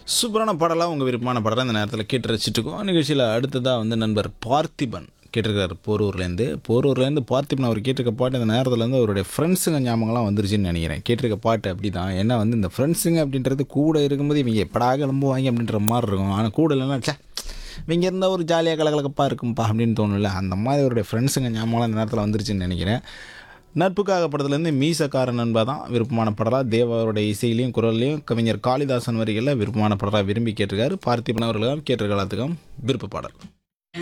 சூப்பரான பாடலாம் உங்கள் விருப்பமான பாடலாம் இந்த நேரத்தில் கேட்டு ரசிச்சுட்டு இருக்கோம் நிகழ்ச்சியில் அடுத்ததாக வந்து நண்பர் பார்த்திபன் கேட்டிருக்காரு போரூர்லேருந்து போரூர்லேருந்து பார்த்திபன் அவர் கேட்டிருக்க பாட்டு இந்த நேரத்துலேருந்து அவருடைய ஃப்ரெண்ட்ஸுங்க ஞாபகம்லாம் வந்துருச்சுன்னு நினைக்கிறேன் கேட்டிருக்க பாட்டு அப்படி தான் ஏன்னா வந்து இந்த ஃப்ரெண்ட்ஸுங்க அப்படின்றது கூட இருக்கும்போது இவங்க எப்படா கிளம்புவாங்க அப்படின்ற மாதிரி இருக்கும் ஆனால் கூட இல்லைன்னா ச்சே இவங்க இருந்தால் ஒரு ஜாலியாக கலகலப்பாக இருக்கும்ப்பா அப்படின்னு தோணும்ல அந்த மாதிரி அவருடைய ஃப்ரெண்ட்ஸுங்க ஞாபகம்லாம் இந்த நேரத்தில் வந்துருச்சுன்னு நினைக்கிறேன் நட்புக்காக படத்துலேருந்து மீசக்கார நண்பா தான் விருப்பமான படலாக தேவாவோட இசையிலையும் குரல்லையும் கவிஞர் காளிதாசன் வரிகளில் விருப்பமான படலாக விரும்பி கேட்டிருக்காரு பார்த்திபன் அவர்களும் கேட்டிருக்காலத்துக்கும் விருப்ப பாடல்